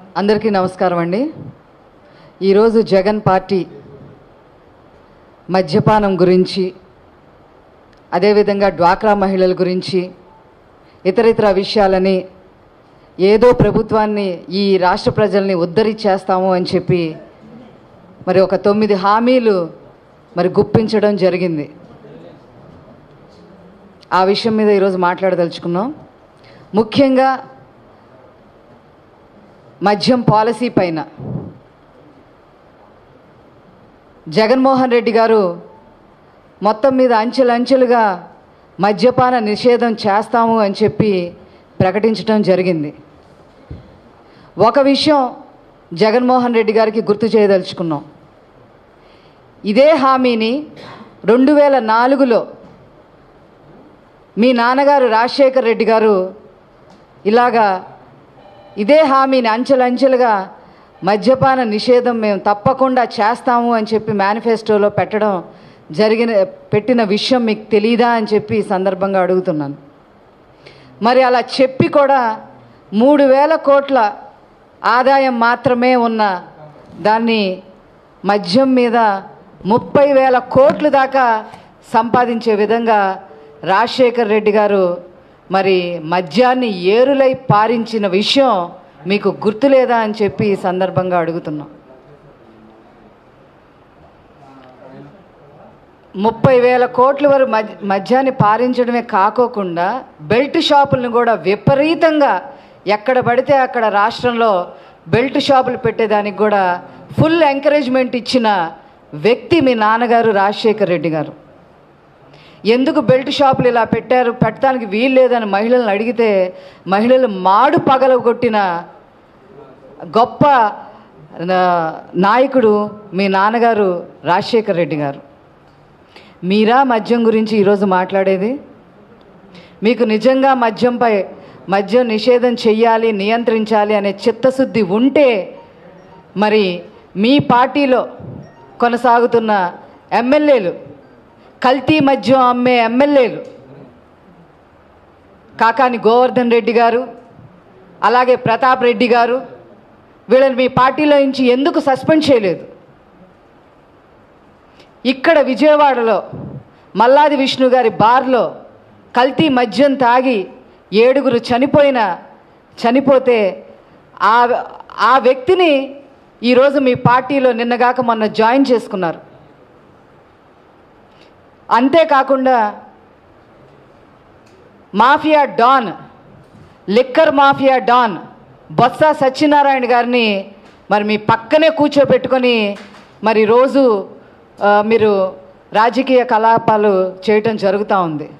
అందరికీ నమస్కారం అండి ఈరోజు జగన్ పార్టీ మద్యపానం గురించి అదేవిధంగా డ్వాక్రా మహిళల గురించి ఇతర ఇతర విషయాలని ఏదో ప్రభుత్వాన్ని ఈ రాష్ట్ర ప్రజల్ని ఉద్ధరించేస్తాము అని చెప్పి మరి ఒక తొమ్మిది హామీలు మరి గుప్పించడం జరిగింది ఆ విషయం మీద ఈరోజు మాట్లాడదలుచుకున్నాం ముఖ్యంగా మద్యం పాలసీ పైన జగన్మోహన్ రెడ్డి గారు మొత్తం మీద అంచెలంచెలుగా మద్యపాన నిషేధం చేస్తాము అని చెప్పి ప్రకటించడం జరిగింది ఒక విషయం జగన్మోహన్ రెడ్డి గారికి గుర్తు చేయదలుచుకున్నాం ఇదే హామీని రెండు వేల నాలుగులో మీ నాన్నగారు రాజశేఖర్ రెడ్డి గారు ఇలాగా ఇదే హామీని అంచెలంచెలుగా మద్యపాన నిషేధం మేము తప్పకుండా చేస్తాము అని చెప్పి మేనిఫెస్టోలో పెట్టడం జరిగిన పెట్టిన విషయం మీకు తెలీదా అని చెప్పి ఈ సందర్భంగా అడుగుతున్నాను మరి అలా చెప్పి కూడా మూడు వేల కోట్ల ఆదాయం మాత్రమే ఉన్న దాన్ని మద్యం మీద ముప్పై వేల కోట్ల దాకా సంపాదించే విధంగా రాజశేఖర్ రెడ్డి గారు మరి మద్యాన్ని ఏరులై పారించిన విషయం మీకు గుర్తులేదా అని చెప్పి ఈ సందర్భంగా అడుగుతున్నాం ముప్పై వేల కోట్ల వరకు మద్ మద్యాన్ని పారించడమే కాకోకుండా బెల్ట్ షాపులను కూడా విపరీతంగా ఎక్కడ పడితే అక్కడ రాష్ట్రంలో బెల్ట్ షాపులు పెట్టేదానికి కూడా ఫుల్ ఎంకరేజ్మెంట్ ఇచ్చిన వ్యక్తి మీ నాన్నగారు రాజశేఖర్ రెడ్డి గారు ఎందుకు బెల్ట్ షాపులు ఇలా పెట్టారు పెట్టడానికి వీలు లేదని మహిళలను అడిగితే మహిళలు మాడు పగలగొట్టిన గొప్ప నా- నాయకుడు మీ నాన్నగారు రాజశేఖర్ రెడ్డి గారు మీరా మద్యం గురించి ఈరోజు మాట్లాడేది మీకు నిజంగా మద్యంపై మద్యం నిషేధం చెయ్యాలి నియంత్రించాలి అనే చిత్తశుద్ధి ఉంటే మరి మీ పార్టీలో కొనసాగుతున్న ఎమ్మెల్యేలు కల్తీ మద్యం అమ్మే ఎమ్మెల్యేలు కాకాని గోవర్ధన్ రెడ్డి గారు అలాగే ప్రతాప్ రెడ్డి గారు వీళ్ళని మీ పార్టీలో నుంచి ఎందుకు సస్పెండ్ చేయలేదు ఇక్కడ విజయవాడలో మల్లాది విష్ణు గారి బార్లో కల్తీ మద్యం తాగి ఏడుగురు చనిపోయిన చనిపోతే ఆ ఆ వ్యక్తిని ఈరోజు మీ పార్టీలో నిన్నగాక మొన్న జాయిన్ చేసుకున్నారు అంతేకాకుండా mafia don liquor mafia don Botsa Satyanarayana గారిని మరి మీ పక్కనే కూర్చోబెట్టుకొని మరి రోజు ఆ, మీరు రాజకీయ కలాపాలు చేయటం జరుగుతూ ఉంది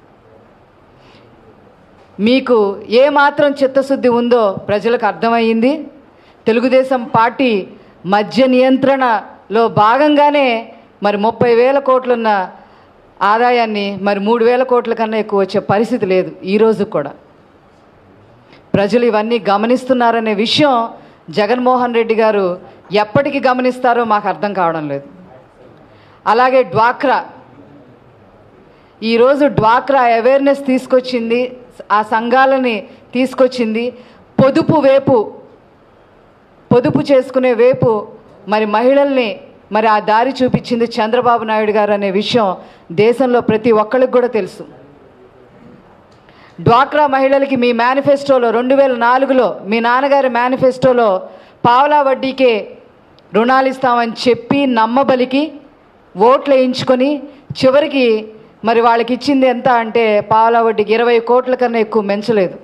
మీకు ఏ మాత్రం చిత్తశుద్ధి ఉందో ప్రజలకు అర్థమయ్యింది తెలుగుదేశం పార్టీ మద్య నియంత్రణలో భాగంగానే మరి ముప్పై వేల కోట్లున్న ఆదాయాన్ని మరి మూడు వేల కోట్ల కన్నా ఎక్కువ వచ్చే పరిస్థితి లేదు ఈరోజు కూడా ప్రజలు ఇవన్నీ గమనిస్తున్నారనే విషయం జగన్మోహన్ రెడ్డి గారు ఎప్పటికి గమనిస్తారో మాకు అర్థం కావడం లేదు అలాగే డ్వాక్రా ఈరోజు డ్వాక్రా అవేర్నెస్ తీసుకొచ్చింది ఆ సంఘాలని తీసుకొచ్చింది పొదుపు వేపు పొదుపు చేసుకునే వేపు మరి మహిళల్ని మరి ఆ దారి చూపించింది చంద్రబాబు నాయుడు గారు అనే విషయం దేశంలో ప్రతి ఒక్కరికి కూడా తెలుసు డ్వాక్రా మహిళలకి మీ మేనిఫెస్టోలో రెండు వేల నాలుగులో మీ నాన్నగారి మేనిఫెస్టోలో పావలా వడ్డీకే రుణాలు ఇస్తామని చెప్పి నమ్మబలికి ఓట్లు వేయించుకొని చివరికి మరి వాళ్ళకి ఇచ్చింది ఎంత అంటే పావలా వడ్డీకి ఇరవై కోట్ల కన్నా ఎక్కువ మెంచలేదు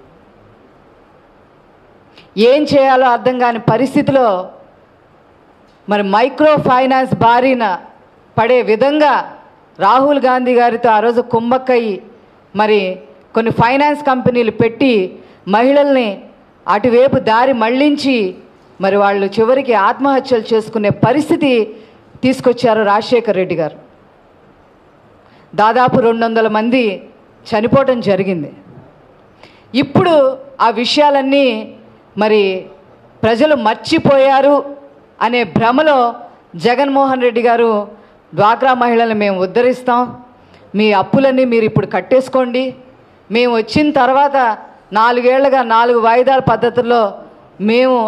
ఏం చేయాలో అర్థం కాని పరిస్థితిలో మరి మైక్రో ఫైనాన్స్ బారిన పడే విధంగా రాహుల్ గాంధీ గారితో ఆ రోజు కుమ్మక్కయి మరి కొన్ని ఫైనాన్స్ కంపెనీలు పెట్టి మహిళల్ని అటువైపు దారి మళ్ళించి మరి వాళ్ళు చివరికి ఆత్మహత్యలు చేసుకునే పరిస్థితి తీసుకొచ్చారు రాజశేఖర్ రెడ్డి గారు దాదాపు రెండు వందల మంది చనిపోవటం జరిగింది ఇప్పుడు ఆ విషయాలన్నీ మరి ప్రజలు మర్చిపోయారు అనే భ్రమలో జగన్మోహన్ రెడ్డి గారు డ్వాక్రా మహిళలను మేము ఉద్ధరిస్తాం మీ అప్పులన్నీ మీరు ఇప్పుడు కట్టేసుకోండి మేము వచ్చిన తర్వాత నాలుగేళ్లుగా నాలుగు వాయిదాల పద్ధతుల్లో మేము